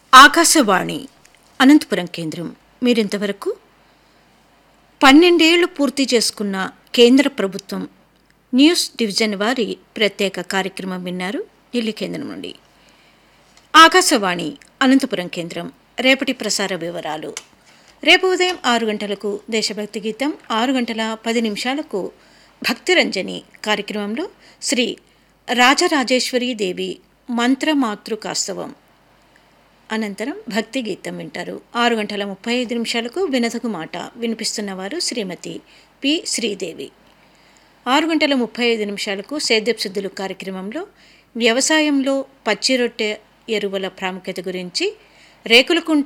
ఆకాశవాణి అనంతపురం కేంద్రం మీరింతవరకు పన్నెండేళ్లు పూర్తి చేసుకున్న కేంద్ర ప్రభుత్వం న్యూస్ డివిజన్ వారి ప్రత్యేక కార్యక్రమం విన్నారు ఢిల్లీ కేంద్రం నుండి ఆకాశవాణి అనంతపురం కేంద్రం రేపటి ప్రసార వివరాలు రేపు ఉదయం ఆరు గంటలకు దేశభక్తి గీతం ఆరు గంటల పది నిమిషాలకు భక్తిరంజని కార్యక్రమంలో శ్రీ రాజరాజేశ్వరీ దేవి మంత్రమాతృకాస్తవం అనంతరం భక్తి గీతం వింటారు ఆరు గంటల ముప్పై ఐదు నిమిషాలకు వినదగు మాట వినిపిస్తున్నవారు శ్రీమతి పి శ్రీదేవి ఆరు గంటల ముప్పై ఐదు నిమిషాలకు సేద్యపు సిద్ధులు కార్యక్రమంలో వ్యవసాయంలో పచ్చి రొట్టె ఎరువుల ప్రాముఖ్యత గురించి రేకులకుంట